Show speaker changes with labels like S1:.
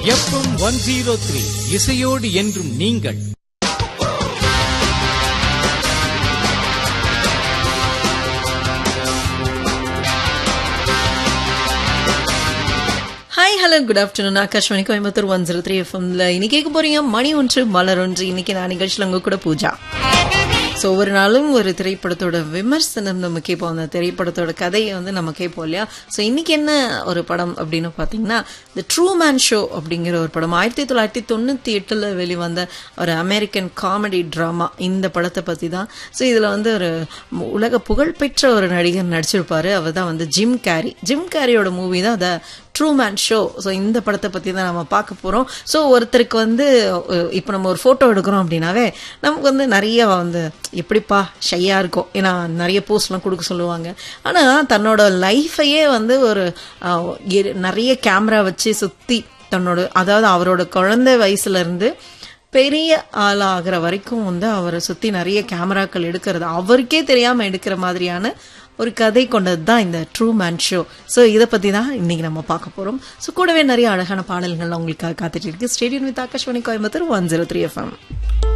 S1: FM one zero three இசையோடு என்றும் நீங்கள்
S2: hi hello good afternoon Akashvani Coimbatore one zero three எஃப்எம்ல இன்னைக்கு கேட்க போறீங்க மணி ஒன்று மலர் ஒன்று இன்னைக்கு நான் நிகழ்ச்சியில் உங்க கூட பூஜா ஸோ ஒவ்வொரு நாளும் ஒரு திரைப்படத்தோட விமர்சனம் நம்ம கேட்போம் அந்த திரைப்படத்தோட கதையை வந்து நம்ம கேட்போம் இல்லையா ஸோ இன்னைக்கு என்ன ஒரு படம் அப்படின்னு பார்த்தீங்கன்னா த ட்ரூ மேன் ஷோ அப்படிங்கிற ஒரு படம் ஆயிரத்தி தொள்ளாயிரத்தி தொண்ணூற்றி எட்டில் வெளிவந்த ஒரு அமெரிக்கன் காமெடி ட்ராமா இந்த படத்தை பற்றி தான் ஸோ இதில் வந்து ஒரு உலக புகழ்பெற்ற ஒரு நடிகர் நடிச்சிருப்பாரு அவர் தான் வந்து ஜிம் கேரி ஜிம் கேரியோட மூவி தான் the true man show so இந்த படத்தை பற்றி தான் நம்ம பார்க்க போகிறோம் ஸோ ஒருத்தருக்கு வந்து இப்போ நம்ம ஒரு ஃபோட்டோ எடுக்கிறோம் அப்படின்னாவே நமக்கு வந்து நிறைய வந்து எப்படிப்பா ஷையாக இருக்கும் ஏன்னா நிறைய போஸ்ட்லாம் கொடுக்க சொல்லுவாங்க ஆனால் தன்னோட லைஃபையே வந்து ஒரு அஹ், எ- நிறைய கேமரா வச்சு சுற்றி தன்னோட அதாவது அவரோட குழந்தை வயசுலேருந்து பெரிய ஆளாகிற வரைக்கும் வந்து அவரை சுற்றி நிறைய கேமராக்கள் எடுக்கிறது அவருக்கே தெரியாமல் எடுக்கிற மாதிரியான ஒரு கதை கொண்டது தான் இந்த ட்ரூ மேன் ஷோ ஸோ இதை பற்றி தான் இன்னைக்கு நம்ம பார்க்க போகிறோம் ஸோ கூடவே நிறைய அழகான பாடல்கள் உங்களுக்காக காத்துட்டு இருக்கு stadium with Akashvani Coimbatore one zero three FM